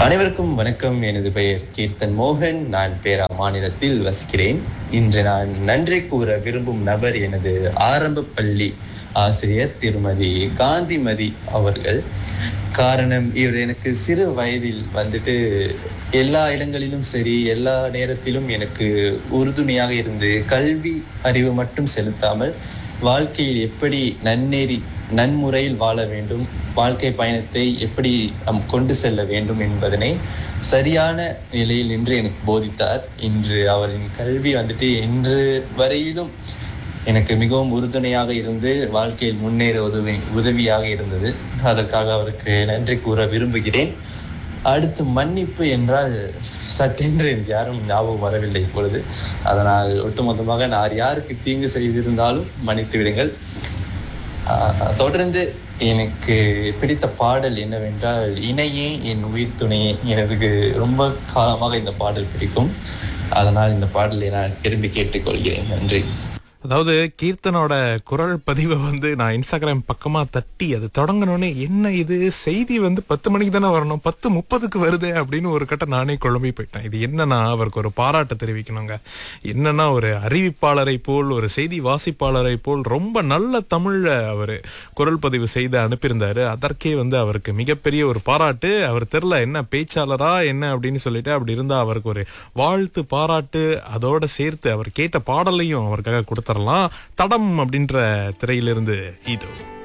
அனைவருக்கும் வணக்கம் எனது பெயர் கீர்த்தன் மோகன் நான் பேரா மாநிலத்தில் வசிக்கிறேன் இன்று நான் நன்றி கூற விரும்பும் நபர் எனது ஆரம்ப பள்ளி ஆசிரியர் திருமதி காந்திமதி அவர்கள் காரணம் இவர் எனக்கு சிறு வயதில் வந்துட்டு எல்லா இடங்களிலும் சரி எல்லா நேரத்திலும் எனக்கு உறுதுணையாக இருந்து கல்வி அறிவு மட்டும் செலுத்தாமல் வாழ்க்கையில் எப்படி நன்னேறி நன்முறையில் வாழ வேண்டும் வாழ்க்கை பயணத்தை எப்படி நாம் கொண்டு செல்ல வேண்டும் என்பதனை சரியான நிலையில் நின்று எனக்கு போதித்தார் இன்று அவரின் கல்வி வந்துட்டு இன்று வரையிலும் எனக்கு மிகவும் உறுதுணையாக இருந்து வாழ்க்கையில் முன்னேற உதவி உதவியாக இருந்தது அதற்காக அவருக்கு நன்றி கூற விரும்புகிறேன் அடுத்து மன்னிப்பு என்றால் சட்டென்று எனக்கு யாரும் ஞாபகம் வரவில்லை இப்பொழுது அதனால் ஒட்டுமொத்தமாக நான் யாருக்கு தீங்கு செய்திருந்தாலும் மன்னித்து விடுங்கள் ஆஹ் தொடர்ந்து எனக்கு பிடித்த பாடல் என்னவென்றால் இணையே என் உயிர் துணையே எனக்கு ரொம்ப காலமாக இந்த பாடல் பிடிக்கும் அதனால் இந்த பாடலை நான் திரும்பி கேட்டுக்கொள்கிறேன் நன்றி அதாவது கீர்த்தனோட குரல் பதிவை வந்து நான் இன்ஸ்டாகிராம் பக்கமா தட்டி அது தொடங்கினோடனே என்ன இது செய்தி வந்து பத்து மணிக்கு தானே வரணும் பத்து முப்பதுக்கு வருது அப்படின்னு ஒரு கட்ட நானே குழம்பி போயிட்டேன் இது என்னன்னா அவருக்கு ஒரு பாராட்டு தெரிவிக்கணுங்க என்னன்னா ஒரு அறிவிப்பாளரை போல் ஒரு செய்தி வாசிப்பாளரை போல் ரொம்ப நல்ல தமிழ்ல அவர் குரல் பதிவு செய்து அனுப்பியிருந்தாரு அதற்கே வந்து அவருக்கு மிகப்பெரிய ஒரு பாராட்டு அவர் தெரில என்ன பேச்சாளரா என்ன அப்படின்னு சொல்லிட்டு அப்படி இருந்தா அவருக்கு ஒரு வாழ்த்து பாராட்டு அதோட சேர்த்து அவர் கேட்ட பாடலையும் அவருக்காக கொடுத்துடலாம் தடம் அப்படின்ற திரையிலிருந்து இதோ